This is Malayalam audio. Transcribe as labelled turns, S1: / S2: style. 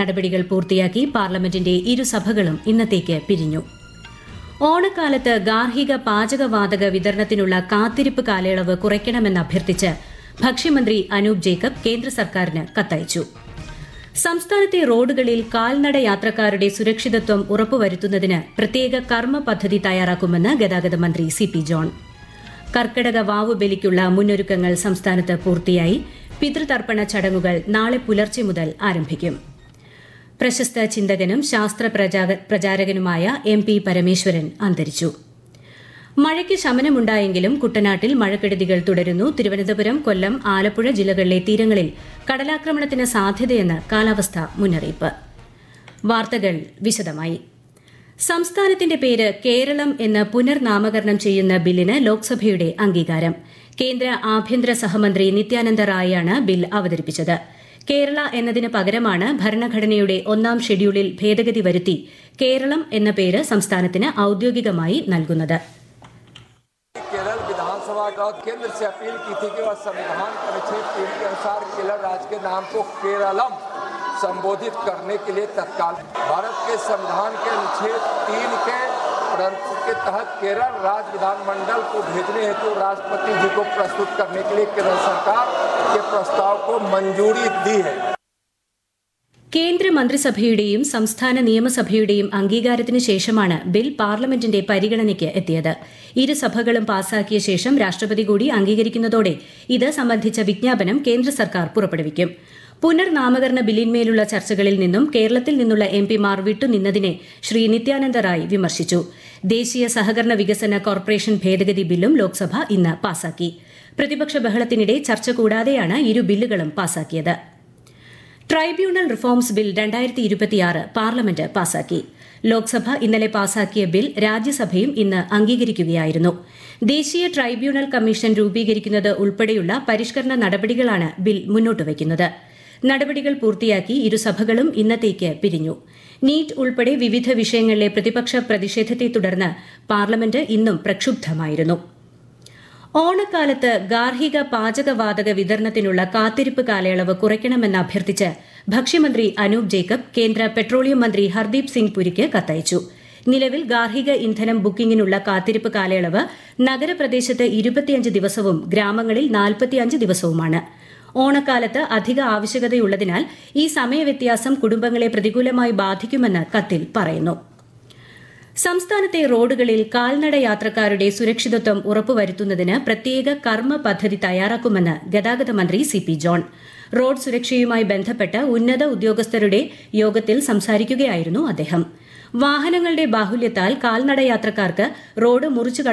S1: നടപടികൾ പൂർത്തിയാക്കി പാർലമെന്റിന്റെ ഇരുസഭകളും ഇന്നത്തേക്ക് പിരിഞ്ഞു ഓണക്കാലത്ത് ഗാർഹിക പാചകവാതക വിതരണത്തിനുള്ള കാത്തിരിപ്പ് കാലയളവ് കുറയ്ക്കണമെന്ന് അഭ്യർത്ഥിച്ച് ഭക്ഷ്യമന്ത്രി അനൂപ് ജേക്കബ് കേന്ദ്ര സർക്കാരിന് കത്തയച്ചു സംസ്ഥാനത്തെ റോഡുകളിൽ കാൽനട യാത്രക്കാരുടെ സുരക്ഷിതത്വം ഉറപ്പുവരുത്തുന്നതിന് പ്രത്യേക കർമ്മ പദ്ധതി തയ്യാറാക്കുമെന്ന് ഗതാഗത മന്ത്രി സി പി ജോൺ കർക്കടക വാവു ബലിക്കുള്ള മുന്നൊരുക്കങ്ങൾ സംസ്ഥാനത്ത് പൂർത്തിയായി പിതൃതർപ്പണ ചടങ്ങുകൾ നാളെ പുലർച്ചെ മുതൽ ആരംഭിക്കും പ്രശസ്ത ചിന്തകനും ശാസ്ത്ര പ്രചാരകനുമായ എം പി പരമേശ്വരൻ അന്തരിച്ചു മഴയ്ക്ക് ശമനമുണ്ടായെങ്കിലും കുട്ടനാട്ടിൽ മഴക്കെടുതികൾ തുടരുന്നു തിരുവനന്തപുരം കൊല്ലം ആലപ്പുഴ ജില്ലകളിലെ തീരങ്ങളിൽ കടലാക്രമണത്തിന് സാധ്യതയെന്ന് കാലാവസ്ഥാ മുന്നറിയിപ്പ് വാർത്തകൾ വിശദമായി സംസ്ഥാനത്തിന്റെ പേര് കേരളം എന്ന് പുനർനാമകരണം ചെയ്യുന്ന ബില്ലിന് ലോക്സഭയുടെ അംഗീകാരം കേന്ദ്ര ആഭ്യന്തര സഹമന്ത്രി നിത്യാനന്ദ റായാണ് ബിൽ അവതരിപ്പിച്ചത് കേരള എന്നതിന് പകരമാണ് ഭരണഘടനയുടെ ഒന്നാം ഷെഡ്യൂളിൽ ഭേദഗതി വരുത്തി കേരളം എന്ന പേര് സംസ്ഥാനത്തിന് ഔദ്യോഗികമായി നൽകുന്നത്
S2: केरल विधानसभा का केंद्र से अपील की थी कि वह संविधान के अनुच्छेद तीन के अनुसार केरल राज्य के नाम को केरलम संबोधित करने के लिए तत्काल भारत के संविधान के अनुच्छेद तीन के प्रंत के तहत केरल राज्य विधानमंडल को भेजने हेतु राष्ट्रपति जी को प्रस्तुत करने के लिए केरल सरकार के प्रस्ताव को मंजूरी दी है
S1: കേന്ദ്ര മന്ത്രിസഭയുടെയും സംസ്ഥാന നിയമസഭയുടെയും അംഗീകാരത്തിന് ശേഷമാണ് ബിൽ പാർലമെന്റിന്റെ പരിഗണനയ്ക്ക് എത്തിയത് ഇരുസഭകളും പാസാക്കിയ ശേഷം രാഷ്ട്രപതി കൂടി അംഗീകരിക്കുന്നതോടെ ഇത് സംബന്ധിച്ച വിജ്ഞാപനം കേന്ദ്ര സർക്കാർ പുറപ്പെടുവിക്കും പുനർനാമകരണ ബില്ലിന്മേലുള്ള ചർച്ചകളിൽ നിന്നും കേരളത്തിൽ നിന്നുള്ള എം പിമാർ വിട്ടുനിന്നതിനെ ശ്രീ നിത്യാനന്ദ റായ് വിമർശിച്ചു ദേശീയ സഹകരണ വികസന കോർപ്പറേഷൻ ഭേദഗതി ബില്ലും ലോക്സഭ ഇന്ന് പാസാക്കി പ്രതിപക്ഷ ബഹളത്തിനിടെ ചർച്ച കൂടാതെയാണ് ഇരു ബില്ലുകളും പാസാക്കിയത് ട്രൈബ്യൂണൽ റിഫോംസ് ബിൽ രണ്ടായിരത്തി ഇരുപത്തിയാറ് പാർലമെന്റ് പാസാക്കി ലോക്സഭ ഇന്നലെ പാസാക്കിയ ബിൽ രാജ്യസഭയും ഇന്ന് അംഗീകരിക്കുകയായിരുന്നു ദേശീയ ട്രൈബ്യൂണൽ കമ്മീഷൻ രൂപീകരിക്കുന്നത് ഉൾപ്പെടെയുള്ള പരിഷ്കരണ നടപടികളാണ് ബിൽ മുന്നോട്ട് വയ്ക്കുന്നത് നടപടികൾ പൂർത്തിയാക്കി ഇരുസഭകളും ഇന്നത്തേക്ക് പിരിഞ്ഞു നീറ്റ് ഉൾപ്പെടെ വിവിധ വിഷയങ്ങളിലെ പ്രതിപക്ഷ പ്രതിഷേധത്തെ തുടർന്ന് പാർലമെന്റ് ഇന്നും പ്രക്ഷുബ്ധമായിരുന്നു ഓണക്കാലത്ത് ഗാർഹിക പാചകവാതക വിതരണത്തിനുള്ള കാത്തിരിപ്പ് കാലയളവ് കുറയ്ക്കണമെന്ന് അഭ്യർത്ഥിച്ച് ഭക്ഷ്യമന്ത്രി അനൂപ് ജേക്കബ് കേന്ദ്ര പെട്രോളിയം മന്ത്രി ഹർദീപ് സിംഗ് പുരിക്ക് കത്തയച്ചു നിലവിൽ ഗാർഹിക ഇന്ധനം ബുക്കിംഗിനുള്ള കാത്തിരിപ്പ് കാലയളവ് നഗരപ്രദേശത്ത് ഇരുപത്തിയഞ്ച് ദിവസവും ഗ്രാമങ്ങളിൽ നാൽപ്പത്തിയഞ്ച് ദിവസവുമാണ് ഓണക്കാലത്ത് അധിക ആവശ്യകതയുള്ളതിനാൽ ഈ സമയവ്യത്യാസം കുടുംബങ്ങളെ പ്രതികൂലമായി ബാധിക്കുമെന്ന് കത്തിൽ പറയുന്നു സംസ്ഥാനത്തെ റോഡുകളിൽ കാൽനട യാത്രക്കാരുടെ സുരക്ഷിതത്വം ഉറപ്പുവരുത്തുന്നതിന് പ്രത്യേക കർമ്മ പദ്ധതി തയ്യാറാക്കുമെന്ന് ഗതാഗത മന്ത്രി സി പി ജോൺ റോഡ് സുരക്ഷയുമായി ബന്ധപ്പെട്ട് ഉന്നത ഉദ്യോഗസ്ഥരുടെ യോഗത്തിൽ സംസാരിക്കുകയായിരുന്നു അദ്ദേഹം വാഹനങ്ങളുടെ ബാഹുല്യത്താൽ കാൽനട യാത്രക്കാർക്ക് റോഡ് മുറിച്ചു